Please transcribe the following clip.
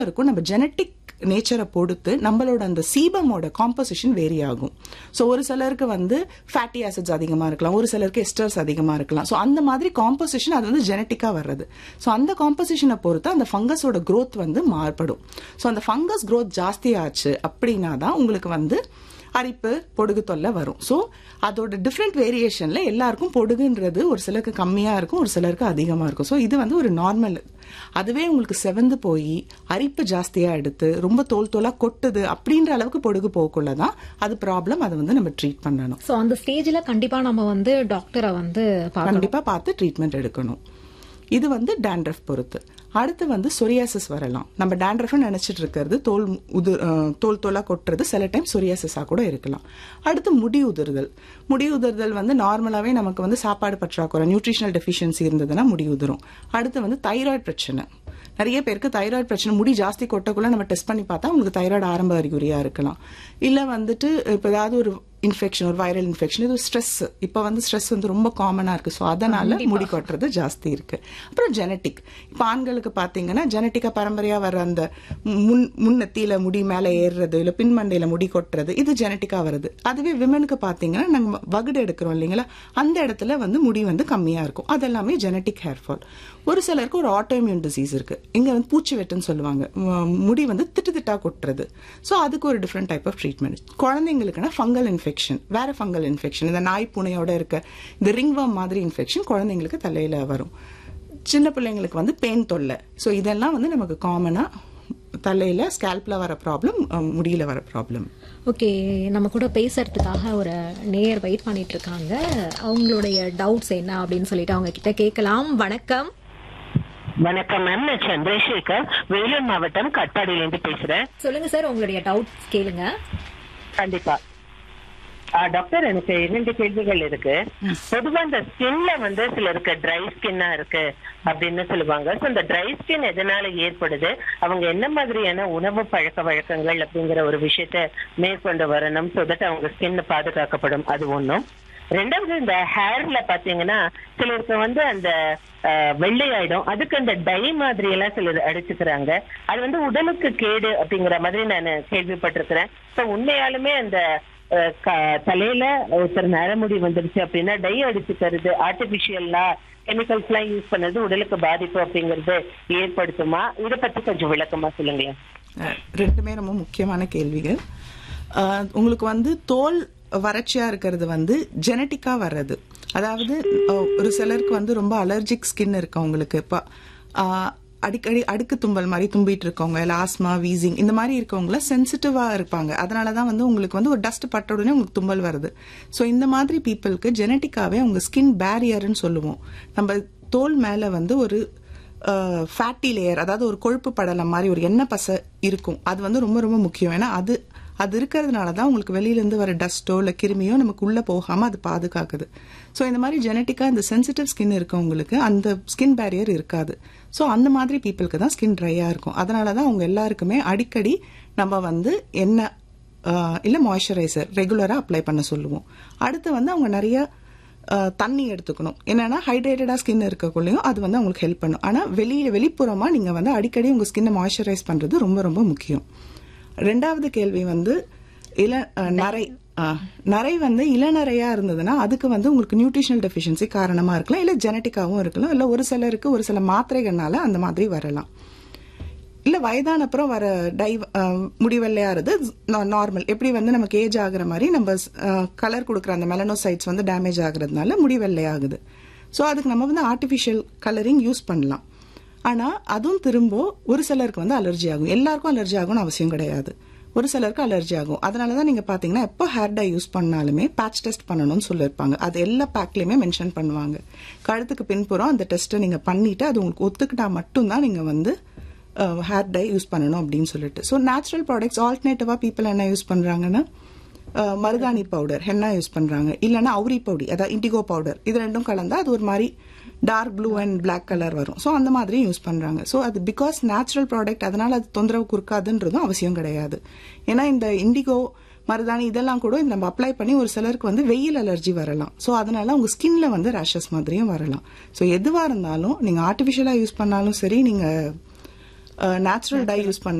இருக்கும் நம்ம ஜெனட்டிக் நேச்சரை பொறுத்து நம்மளோட அந்த சீபமோட காம்போசிஷன் வேரி ஆகும் ஸோ ஒரு சிலருக்கு வந்து ஃபேட்டி ஆசிட்ஸ் அதிகமாக இருக்கலாம் ஒரு சிலருக்கு எஸ்டர்ஸ் அதிகமாக இருக்கலாம் ஸோ அந்த மாதிரி காம்போசிஷன் அது வந்து ஜெனட்டிக்காக வர்றது ஸோ அந்த காம்போசிஷனை பொறுத்து அந்த ஃபங்கஸோட growth வந்து மாறுபடும் ஸோ அந்த ஃபங்கஸ் growth ஜாஸ்தி ஆச்சு அப்படின்னா தான் உங்களுக்கு வந்து அரிப்பு பொடுகு தொல்லை வரும் ஸோ அதோட டிஃப்ரெண்ட் வேரியேஷன்ல எல்லாருக்கும் பொடுகுன்றது ஒரு சிலருக்கு கம்மியா இருக்கும் ஒரு சிலருக்கு அதிகமா இருக்கும் ஸோ இது வந்து ஒரு நார்மல் அதுவே உங்களுக்கு செவந்து போய் அரிப்பு ஜாஸ்தியா எடுத்து ரொம்ப தோல் தோலா கொட்டுது அப்படின்ற அளவுக்கு பொடுகு போகக்குள்ள தான் அது ப்ராப்ளம் அதை வந்து நம்ம ட்ரீட் பண்ணணும் சோ அந்த ஸ்டேஜ்ல கண்டிப்பா நம்ம வந்து டாக்டரை வந்து பார்க்கணும் கண்டிப்பா பார்த்து ட்ரீட்மெண்ட் எடுக்கணும் இது வந்து டேண்ட்ரஃப் பொறுத்து அடுத்து வந்து சொரியாசிஸ் வரலாம் நம்ம டேண்ட்ரஃப் நினைச்சிட்டு இருக்கிறது தோல் உது அஹ், தோல் தோலா கொட்டுறது சில டைம் சொரியாசிஸா கூட இருக்கலாம் அடுத்து முடி உதிர்தல் முடி உதிர்தல் வந்து நார்மலாவே நமக்கு வந்து சாப்பாடு பற்றாக்குறை நியூட்ரிஷனல் டெஃபிஷியன்சி இருந்ததுன்னா முடி உதிரும் அடுத்து வந்து தைராய்டு பிரச்சனை நிறைய பேருக்கு தைராய்டு பிரச்சனை முடி ஜாஸ்தி கொட்டக்குள்ள நம்ம டெஸ்ட் பண்ணி பார்த்தா உங்களுக்கு தைராய்டு ஆரம்ப அறிகுறியா இருக்கலாம் இல்ல வந்துட்டு இப்போ ஏதாவது ஒரு இன்ஃபெக்ஷன் ஒரு வைரல் இன்ஃபெக்ஷன் இது ஸ்ட்ரெஸ் இப்போ வந்து ஸ்ட்ரெஸ் வந்து ரொம்ப காமனா இருக்கு ஸோ அதனால முடி கொட்டுறது ஜாஸ்தி இருக்கு அப்புறம் ஜெனட்டிக் இப்போ ஆண்களுக்கு பார்த்தீங்கன்னா ஜெனட்டிக்கா பரம்பரையா வர அந்த முன் முன்னத்தியில முடி மேலே ஏறுறது இல்ல பின்மண்டையில முடி கொட்டுறது இது ஜெனட்டிக்கா வருது அதுவே விமனுக்கு பார்த்தீங்கன்னா நாங்க வகுடு எடுக்கிறோம் இல்லைங்களா அந்த இடத்துல வந்து முடி வந்து கம்மியா இருக்கும் அது எல்லாமே ஜெனட்டிக் ஹேர் ஃபால் ஒரு சிலருக்கு ஒரு ஆட்டோமியூன் டிசீஸ் இருக்கு இங்க வந்து பூச்சி வெட்டுன்னு சொல்லுவாங்க உம், முடி வந்து திட்டு திட்டா கொட்டுறது ஸோ அதுக்கு ஒரு டிஃப்ரெண்ட் டைப் ஆஃப் ட்ரீட்மெண்ட் குழந்தைங்களுக்குன்னா ஃபங்கல் இன்ஃபெக்ஷன் வேற ஃபங்கல் இன்ஃபெக்ஷன் இந்த நாய் பூனையோட இருக்க இந்த ரிங்வாம் மாதிரி இன்ஃபெக்ஷன் குழந்தைங்களுக்கு தலையில வரும் சின்ன பிள்ளைங்களுக்கு வந்து பெயின் தொல்லை ஸோ இதெல்லாம் வந்து நமக்கு காமனா தலையில ஸ்கேல்ப்ல வர ப்ராப்ளம் முடியல வர ப்ராப்ளம் ஓகே நம்ம கூட பேசுறதுக்காக ஒரு நேயர் வெயிட் பண்ணிட்டு இருக்காங்க அவங்களுடைய டவுட்ஸ் என்ன அப்படின்னு சொல்லிட்டு அவங்க கிட்ட கேட்கலாம் வணக்கம் வணக்கம் மேம் நான் சந்திரசேகர் வேலூர் மாவட்டம் கட்பாடியிலிருந்து பேசுறேன் சொல்லுங்க சார் உங்களுடைய டவுட்ஸ் கேளுங்க கண்டிப்பா ஆ, டாக்டர் எனக்கு இரண்டு கேள்விகள் இருக்கு பொதுவா இந்த ஸ்கின்ல வந்து சிலருக்கு ட்ரை ஸ்கின்னா இருக்கு அப்படின்னு சொல்லுவாங்க சோ இந்த ட்ரை ஸ்கின் எதனால ஏற்படுது அவங்க என்ன மாதிரியான உணவு பழக்க வழக்கங்கள் அப்படிங்கிற ஒரு விஷயத்த மேற்கொண்டு வரணும் சோ தட் அவங்க ஸ்கின் பாதுகாக்கப்படும் அது ஒண்ணும் ரெண்டாவது இந்த ஹேர்ல பாத்தீங்கன்னா சிலருக்கு வந்து அந்த அஹ், வெள்ளையாயிடும் அதுக்கு அந்த டை மாதிரி எல்லாம் சிலர் அடிச்சுக்கிறாங்க அது வந்து உடலுக்கு கேடு அப்படிங்கிற மாதிரி நான் கேள்விப்பட்டிருக்கிறேன் சோ உண்மையாலுமே அந்த அஹ், க- தலையில ஒருத்தர் நரமுடி வந்துருச்சு அப்படின்னா டை அடிச்சுக்கிறது ஆர்டிபிஷியல்லா கெமிக்கல்ஸ் எல்லாம் யூஸ் பண்ணது உடலுக்கு பாதிப்பு அப்படிங்கறது ஏற்படுத்துமா இத பத்தி கொஞ்சம் விளக்கமா சொல்லுங்களேன் அஹ் ரெண்டுமே ரொம்ப முக்கியமான கேள்விகள் அஹ் உங்களுக்கு வந்து தோல் வறட்சியா இருக்கிறது வந்து ஜெனட்டிக்கா வர்றது அதாவது அஹ் ஒரு சிலருக்கு வந்து ரொம்ப அலர்ஜிக் ஸ்கின் இருக்கு அவங்களுக்கு இப்போ அஹ் அடிக்கடி அடுக்கு தும்பல் மாதிரி தும்பிட்டு இருக்கவங்க இல்ல ஆஸ்மா வீசிங் இந்த மாதிரி இருக்கவங்கள சென்சிட்டிவா இருப்பாங்க அதனால தான் வந்து உங்களுக்கு வந்து ஒரு டஸ்ட் பட்ட உடனே உங்களுக்கு தும்பல் வருது ஸோ இந்த மாதிரி பீப்புளுக்கு ஜெனட்டிக்காவே அவங்க ஸ்கின் பேரியர்னு சொல்லுவோம் நம்ம தோல் மேல வந்து ஒரு ஃபேட்டி லேயர் அதாவது ஒரு கொழுப்பு படலம் மாதிரி ஒரு எண்ணெய் பசை இருக்கும் அது வந்து ரொம்ப ரொம்ப முக்கியம் ஏன்னா அது அது இருக்கிறதுனால தான் உங்களுக்கு வெளியிலேருந்து வர டஸ்ட்டோ இல்லை கிருமியோ நமக்கு உள்ளே போகாமல் அது பாதுகாக்குது ஸோ இந்த மாதிரி ஜெனட்டிக்காக இந்த சென்சிட்டிவ் ஸ்கின் இருக்கவங்களுக்கு அந்த ஸ்கின் பேரியர் இருக்காது ஸோ அந்த மாதிரி பீப்புளுக்கு தான் ஸ்கின் ட்ரையாக இருக்கும் அதனால தான் அவங்க எல்லாருக்குமே அடிக்கடி நம்ம வந்து எண்ணெய் ஆஹ், இல்ல மாய்ஸ்சரைசர் ரெகுலரா அப்ளை பண்ண சொல்லுவோம் அடுத்து வந்து அவங்க நிறைய ஆஹ், தண்ணி எடுத்துக்கணும் என்னன்னா ஹைட்ரேட்டடா ஸ்கின் இருக்கக்குள்ளேயும் அது வந்து அவங்களுக்கு ஹெல்ப் பண்ணும் ஆனா வெளியில வெளிப்புறமா நீங்க வந்து அடிக்கடி உங்க ஸ்கின்னை மாய்ஸ்சரைஸ் பண்றது ரொம்ப ரொம்ப முக்கியம் ரெண்டாவது கேள்வி வந்து இள ஆஹ், நரை ஆஹ், நரை வந்து இளநரையா இருந்ததுன்னா அதுக்கு வந்து உங்களுக்கு நியூட்ரிஷனல் டெஃபிஷியன்சி காரணமா இருக்கலாம் இல்ல ஜெனட்டிக்காவும் இருக்கலாம் இல்ல ஒரு சிலருக்கு ஒரு சில மாத்திரைகள்னால அந்த மாதிரி வரலாம் இல்ல வயதான அப்புறம் வர டை அஹ், முடி வெள்ளையாறது நார்மல் எப்படி வந்து நமக்கு ஏஜ் ஆகுற மாதிரி நம்ம கலர் கொடுக்குற அந்த மெலனோசைட்ஸ் வந்து டேமேஜ் ஆகுறதுனால முடி வெள்ளையாகுது ஸோ அதுக்கு நம்ம வந்து ஆர்டிஃபிஷியல் கலரிங் யூஸ் பண்ணலாம் ஆனா அதுவும் திரும்ப ஒரு சிலருக்கு வந்து அலர்ஜி ஆகும் எல்லாருக்கும் அலர்ஜி ஆகும்னு அவசியம் கிடையாது ஒரு சிலருக்கு அலர்ஜி ஆகும் அதனால தான் நீங்க பாத்தீங்கன்னா எப்போ ஹேர் டை யூஸ் பண்ணாலுமே பேட்ச் டெஸ்ட் பண்ணணும்னு சொல்லியிருப்பாங்க அது எல்லா பேக்லயுமே மென்ஷன் பண்ணுவாங்க கழுத்துக்கு பின்புறம் அந்த டெஸ்ட்டை நீங்க பண்ணிட்டு அது உங்களுக்கு ஒத்துக்கிட்டா மட்டும்தான் நீங்க வந்து ஹேர் டை யூஸ் பண்ணணும் அப்படின்னு சொல்லிட்டு ஸோ நேச்சுரல் ப்ராடக்ட்ஸ் ஆல்டர்னேட்டிவா பீப்புள் என்ன யூஸ் பண்றாங்கன்னா அஹ், மருதாணி பவுடர் ஹென்னா யூஸ் பண்றாங்க இல்லைன்னா அவுரி பவுடி அதாவது இண்டிகோ பவுடர் இது ரெண்டும் கலந்தா அது ஒரு மாதிரி dark blue and Black colour வரும் ஸோ அந்த மாதிரி யூஸ் பண்றாங்க ஸோ அது பிகாஸ் நேச்சுரல் ப்ராடக்ட் அதனால அது தொந்தரவு கொடுக்காதுன்றதும் அவசியம் கிடையாது ஏன்னா இந்த இண்டிகோ மருதாணி இதெல்லாம் கூட நம்ம அப்ளை பண்ணி ஒரு சிலருக்கு வந்து வெயில் அலர்ஜி வரலாம் ஸோ அதனால உங்க ஸ்கின்ல வந்து ரேஷஸ் மாதிரியும் வரலாம் ஸோ எதுவா இருந்தாலும் நீங்க ஆர்டிஃபிஷியலா யூஸ் பண்ணாலும் சரி நீங்க நேச்சுரல் டை யூஸ் பண்ண